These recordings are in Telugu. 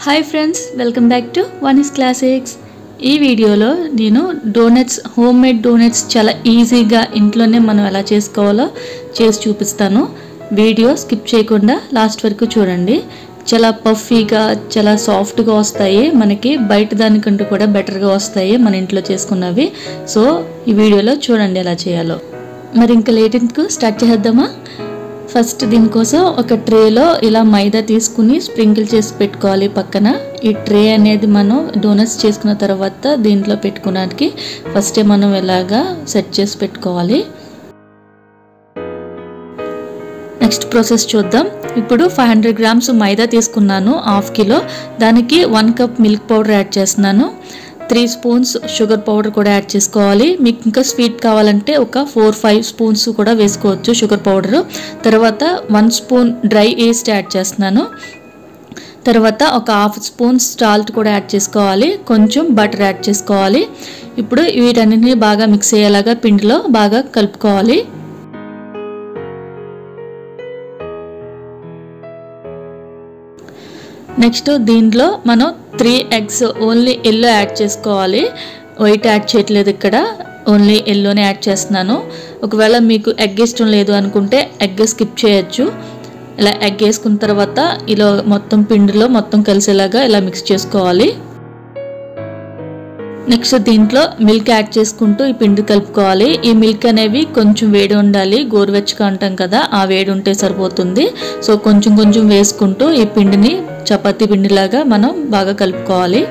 hi friends welcome back to one is classics ఈ వీడియోలో నేను డోనట్స్ హోమ్ మేడ్ డోనట్స్ చాలా ఈజీగా ఇంట్లోనే మనం ఎలా చేసుకోవాలో చేసి చూపిస్తాను వీడియో స్కిప్ చేయకుండా లాస్ట్ వరకు చూడండి చాలా పఫీగా చాలా సాఫ్ట్గా వస్తాయి మనకి బయట దానికంటే కూడా బెటర్గా వస్తాయి మన ఇంట్లో చేసుకున్నవి సో ఈ వీడియోలో చూడండి ఎలా చేయాలో మరి ఇంకా లేట్ ఎందుకు స్టార్ట్ చేద్దామా ఫస్ట్ దీనికోసం ఒక ట్రేలో ఇలా మైదా తీసుకుని స్ప్రింకిల్ చేసి పెట్టుకోవాలి పక్కన ఈ ట్రే అనేది మనం డోనట్స్ చేసుకున్న తర్వాత దీంట్లో పెట్టుకోవడానికి ఫస్టే మనం ఇలాగా సెట్ చేసి పెట్టుకోవాలి నెక్స్ట్ ప్రాసెస్ చూద్దాం ఇప్పుడు ఫైవ్ హండ్రెడ్ గ్రామ్స్ మైదా తీసుకున్నాను హాఫ్ కిలో దానికి one cup milk powder add చేస్తున్నాను త్రీ స్పూన్స్ షుగర్ పౌడర్ కూడా యాడ్ చేసుకోవాలి మీకు ఇంకా స్వీట్ కావాలంటే ఒక ఫోర్ ఫైవ్ స్పూన్స్ కూడా వేసుకోవచ్చు షుగర్ పౌడర్ తర్వాత one spoon dry yeast add చేస్తున్నాను తర్వాత ఒక హాఫ్ స్పూన్ సాల్ట్ కూడా యాడ్ చేసుకోవాలి కొంచెం బటర్ యాడ్ చేసుకోవాలి ఇప్పుడు వీటన్నిటిని బాగా మిక్స్ అయ్యేలాగా పిండిలో బాగా కలుపుకోవాలి నెక్స్ట్ దీంట్లో మనం three eggs only yellow add చేసుకోవాలి వైట్ యాడ్ చేయట్లేదు ఇక్కడ ఓన్లీ ఎల్లోనే యాడ్ చేస్తున్నాను ఒకవేళ మీకు ఎగ్ ఇష్టం లేదు అనుకుంటే ఎగ్ స్కిప్ చేయొచ్చు ఇలా ఎగ్ వేసుకున్న తర్వాత ఇలా మొత్తం పిండిలో మొత్తం కలిసేలాగా ఇలా మిక్స్ చేసుకోవాలి నెక్స్ట్ దీంట్లో మిల్క్ యాడ్ చేసుకుంటూ ఈ పిండి కలుపుకోవాలి ఈ మిల్క్ అనేవి కొంచెం వేడి ఉండాలి గోరువెచ్చగా అంటాం కదా ఆ వేడి ఉంటే సరిపోతుంది సో కొంచెం కొంచెం వేసుకుంటూ ఈ పిండిని చపాతీ పిండిలాగా మనం బాగా కలుపుకోవాలి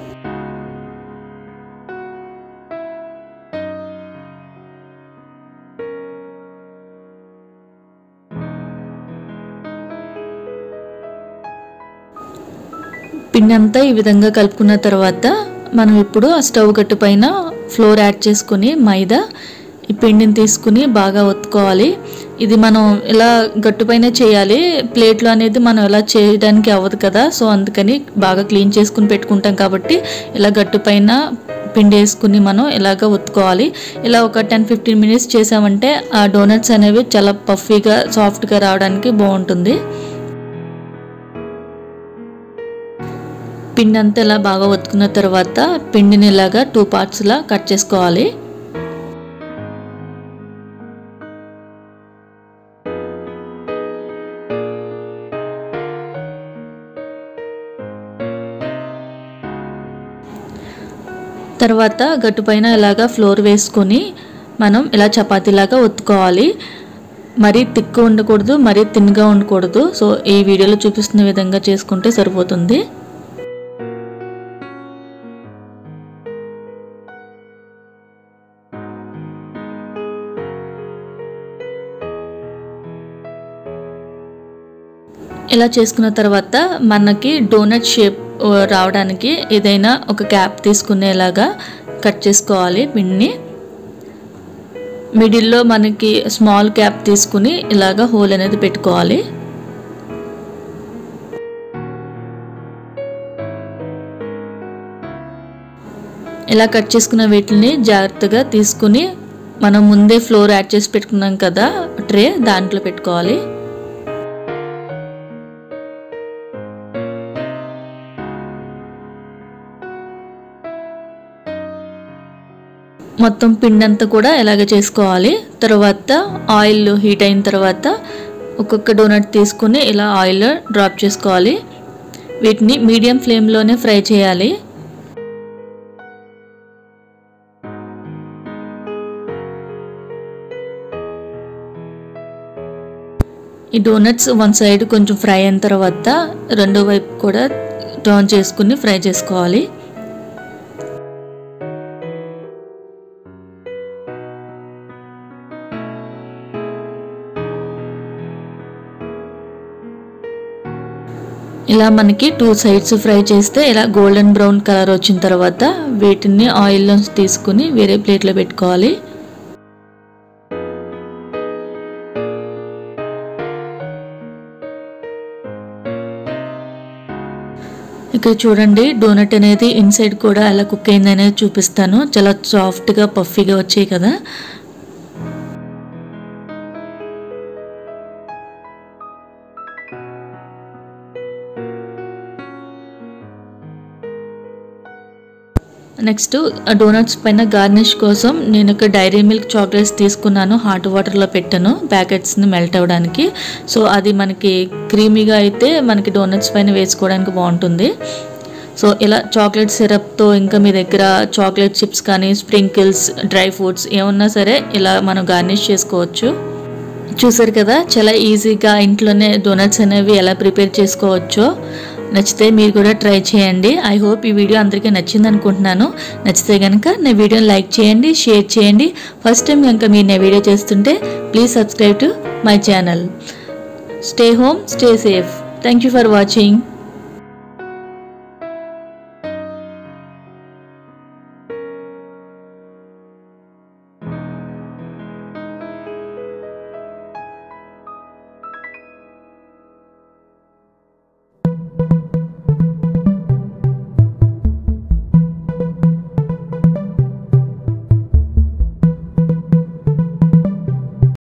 పిండి అంతా ఈ విధంగా కలుపుకున్న తర్వాత మనం ఇప్పుడు ఆ స్టవ్ గట్టు పైన ఫ్లోర్ యాడ్ చేసుకుని మైదా ఈ పిండిని తీసుకుని బాగా ఒత్తుకోవాలి ఇది మనం ఇలా గట్టుపైన చేయాలి ప్లేట్లో అనేది మనం ఇలా చేయడానికి అవ్వదు కదా సో అందుకని బాగా క్లీన్ చేసుకుని పెట్టుకుంటాం కాబట్టి ఇలా గట్టుపైన పిండి వేసుకుని మనం ఇలాగ ఒత్తుకోవాలి ఇలా ఒక టెన్ ఫిఫ్టీన్ మినిట్స్ చేసామంటే ఆ డోనట్స్ అనేవి చాలా పఫీగా సాఫ్ట్గా రావడానికి బాగుంటుంది పిండి అంతా ఇలా బాగా ఒత్తుకున్న తర్వాత పిండిని ఇలాగా టూ పార్ట్స్లా కట్ చేసుకోవాలి తర్వాత గట్టు పైన ఇలాగా ఫ్లోర్ వేసుకొని మనం ఇలా చపాతీలాగా ఒత్తుకోవాలి మరీ తిక్కు ఉండకూడదు మరీ తిన్గా ఉండకూడదు సో ఈ వీడియోలో చూపిస్తున్న విధంగా చేసుకుంటే సరిపోతుంది ఇలా చేసుకున్న తర్వాత మనకి డోనట్ షేప్ రావడానికి ఏదైనా ఒక క్యాప్ తీసుకునేలాగా కట్ చేసుకోవాలి పిండిని మిడిల్లో మనకి స్మాల్ క్యాప్ తీసుకుని ఇలాగా హోల్ అనేది పెట్టుకోవాలి ఇలా కట్ చేసుకున్న వీటిని జాగ్రత్తగా తీసుకుని మనం ముందే ఫ్లోర్ యాడ్ చేసి పెట్టుకున్నాం కదా ట్రే దాంట్లో పెట్టుకోవాలి మొత్తం పిండి అంతా కూడా ఇలాగ చేసుకోవాలి తర్వాత ఆయిల్ హీట్ అయిన తర్వాత ఒక్కొక్క డోనట్ తీసుకుని ఇలా ఆయిల్ డ్రాప్ చేసుకోవాలి వీటిని మీడియం ఫ్లేమ్లోనే ఫ్రై చేయాలి ఈ డోనట్స్ వన్ సైడ్ కొంచెం ఫ్రై అయిన తర్వాత రెండో వైపు కూడా టర్న్ చేసుకుని ఫ్రై చేసుకోవాలి ఇలా మనకి టూ సైడ్స్ ఫ్రై చేస్తే ఇలా గోల్డెన్ బ్రౌన్ కలర్ వచ్చిన తర్వాత వీటిని ఆయిల్లో తీసుకుని వేరే ప్లేట్లో పెట్టుకోవాలి ఇక్కడ చూడండి డోనట్ అనేది ఇన్సైడ్ కూడా ఎలా కుక్ అయింది అనేది చూపిస్తాను చాలా సాఫ్ట్గా పఫీగా వచ్చాయి కదా నెక్స్ట్ డోనట్స్ పైన గార్నిష్ కోసం నేను ఒక డైరీ మిల్క్ చాక్లెట్స్ తీసుకున్నాను హాట్ వాటర్లో పెట్టాను ప్యాకెట్స్ని మెల్ట్ అవ్వడానికి సో అది మనకి క్రీమీగా అయితే మనకి డోనట్స్ పైన వేసుకోవడానికి బాగుంటుంది సో ఇలా చాక్లెట్ సిరప్తో ఇంకా మీ దగ్గర చాక్లెట్ చిప్స్ కానీ స్ప్రింకిల్స్ డ్రై ఫ్రూట్స్ ఏమన్నా సరే ఇలా మనం గార్నిష్ చేసుకోవచ్చు చూసారు కదా చాలా ఈజీగా ఇంట్లోనే డోనట్స్ అనేవి ఎలా ప్రిపేర్ చేసుకోవచ్చో నచ్చితే మీరు కూడా ట్రై చేయండి ఐ హోప్ ఈ వీడియో అందరికీ నచ్చింది అనుకుంటున్నాను నచ్చితే కనుక నా వీడియోని లైక్ చేయండి షేర్ చేయండి ఫస్ట్ టైం కనుక మీరు నా వీడియో చేస్తుంటే please subscribe to my channel stay home stay safe thank you for watching